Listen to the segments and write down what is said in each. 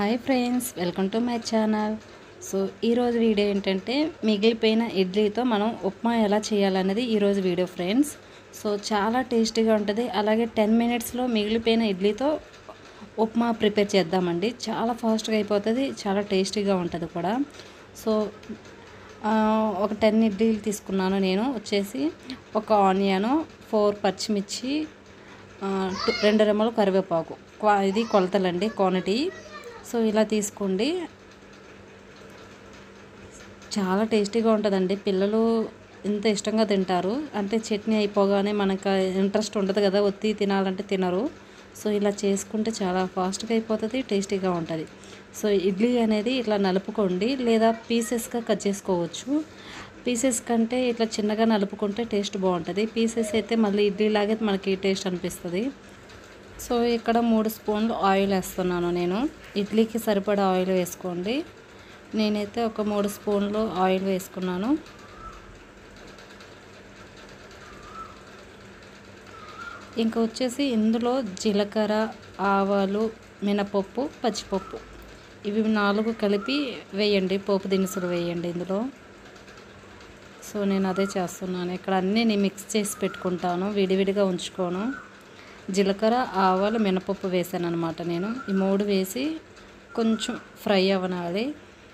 hi friends welcome to my channel so ఈరోజు video ఏంటంటే మిగిలిపోయిన ఇడ్లీతో మనం ఉప్మా ఎలా చేయాలనేది ఈరోజు వీడియో ఫ్రెండ్స్ సో చాలా టేస్టీగా ఉంటుంది అలాగే టెన్ మినిట్స్లో మిగిలిపోయిన ఇడ్లీతో ఉప్మా ప్రిపేర్ చేద్దామండి చాలా ఫాస్ట్గా అయిపోతుంది చాలా టేస్టీగా ఉంటుంది కూడా సో ఆ, ఒక టెన్ ఇడ్లీలు తీసుకున్నాను నేను వచ్చేసి ఒక ఆనియన్ ఫోర్ పచ్చిమిర్చి ఆ, టు- రెండు రెమ్మలు కరివేపాకు క్వా ఇది కొలతలండి క్వాంటిటీ సో ఇలా తీసుకోండి చాలా టేస్టీగా ఉంటుందండి పిల్లలు ఇంత ఇష్టంగా తింటారు అంటే చట్నీ అయిపోగానే మనకు ఇంట్రెస్ట్ ఉండదు కదా ఒత్తి తినాలంటే తినరు సో ఇలా చేసుకుంటే చాలా ఫాస్ట్గా అయిపోతుంది టేస్టీగా ఉంటుంది సో ఇడ్లీ అనేది ఇట్లా నలుపుకోండి లేదా పీసెస్గా కట్ చేసుకోవచ్చు పీసెస్ కంటే ఇట్లా చిన్నగా నలుపుకుంటే టేస్ట్ బాగుంటుంది పీసెస్ అయితే మళ్ళీ ఇడ్లీ లాగే మనకి టేస్ట్ అనిపిస్తుంది సో ఇక్కడ మూడు స్పూన్లు ఆయిల్ వేస్తున్నాను నేను ఇడ్లీకి సరిపడా ఆయిల్ వేసుకోండి నేనైతే ఒక మూడు స్పూన్లు ఆయిల్ వేసుకున్నాను ఇంకా వచ్చేసి ఇందులో జీలకర్ర ఆవాలు మినపప్పు పచ్చిపప్పు ఇవి నాలుగు కలిపి వేయండి పోపు దినుసులు వేయండి ఇందులో సో నేను అదే చేస్తున్నాను ఇక్కడ అన్నీ నేను మిక్స్ చేసి పెట్టుకుంటాను విడివిడిగా ఉంచుకోను జీలకర్ర ఆవాలు మినపప్పు వేసాను అనమాట నేను ఈ మూడు వేసి కొంచెం ఫ్రై అవ్వనాలి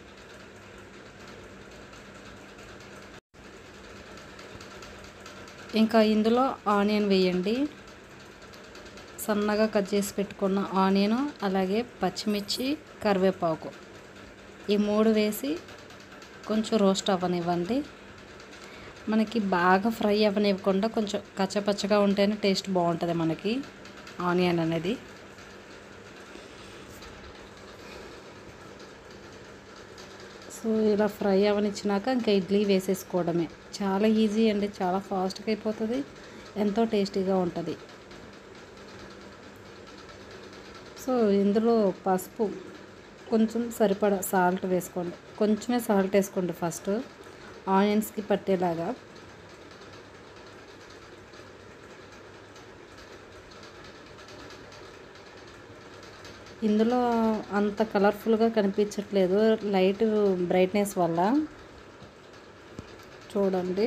ఇంకా ఇందులో ఆనియన్ వేయండి సన్నగా కట్ చేసి పెట్టుకున్న ఆనియన్ అలాగే పచ్చిమిర్చి కరివేపాకు ఈ మూడు వేసి కొంచెం రోస్ట్ అవ్వనివ్వండి మనకి బాగా ఫ్రై అవ్వనివ్వకుండా కొంచెం కచ్చపచ్చగా ఉంటేనే టేస్ట్ బాగుంటుంది మనకి ఆనియన్ అనేది సో ఇలా ఫ్రై అవనిచ్చినాక ఇంకా ఇడ్లీ వేసేసుకోవడమే చాలా ఈజీ అండి చాలా ఫాస్ట్గా అయిపోతుంది ఎంతో టేస్టీగా ఉంటుంది సో ఇందులో పసుపు కొంచెం సరిపడా సాల్ట్ వేసుకోండి కొంచెమే సాల్ట్ వేసుకోండి ఫస్ట్ ఆనియన్స్కి పట్టేలాగా ఇందులో అంత కలర్ఫుల్గా కనిపించట్లేదు లైట్ బ్రైట్నెస్ వల్ల చూడండి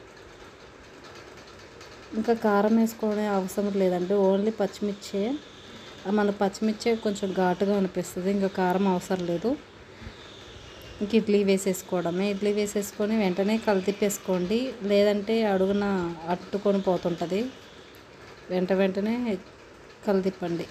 ఇంకా కారం వేసుకోవడం అవసరం లేదండి ఓన్లీ పచ్చిమిర్చే మన పచ్చిమిర్చే కొంచెం ఘాటుగా అనిపిస్తుంది ఇంకా కారం అవసరం లేదు ఇంక ఇడ్లీ వేసేసుకోవడమే ఇడ్లీ వేసేసుకొని వెంటనే కలితిప్పేసుకోండి లేదంటే అడుగున అట్టుకొని పోతుంటుంది వెంట వెంటనే కలితిప్పండి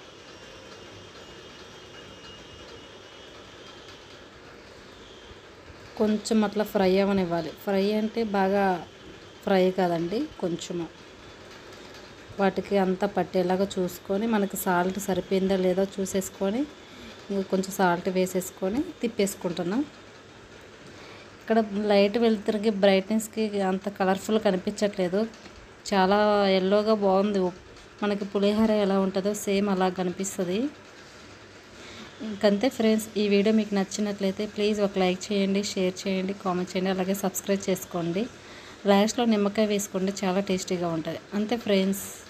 కొంచెం అట్లా ఫ్రై అవ్వనివ్వాలి ఫ్రై అంటే బాగా ఫ్రై కాదండి కొంచెము వాటికి అంతా పట్టేలాగా చూసుకొని మనకి సాల్ట్ సరిపోయిందా లేదో చూసేసుకొని ఇంకా కొంచెం సాల్ట్ వేసేసుకొని తిప్పేసుకుంటున్నాం ఇక్కడ లైట్ వెళ్తురికి బ్రైట్నెస్కి అంత కలర్ఫుల్ కనిపించట్లేదు చాలా ఎల్లోగా బాగుంది మనకి పులిహోర ఎలా ఉంటుందో సేమ్ అలా కనిపిస్తుంది ఇంకంతే ఫ్రెండ్స్ ఈ వీడియో మీకు నచ్చినట్లయితే ప్లీజ్ ఒక లైక్ చేయండి షేర్ చేయండి కామెంట్ చేయండి అలాగే సబ్స్క్రైబ్ చేసుకోండి లాస్ట్లో నిమ్మకాయ వేసుకోండి చాలా టేస్టీగా ఉంటుంది అంతే ఫ్రెండ్స్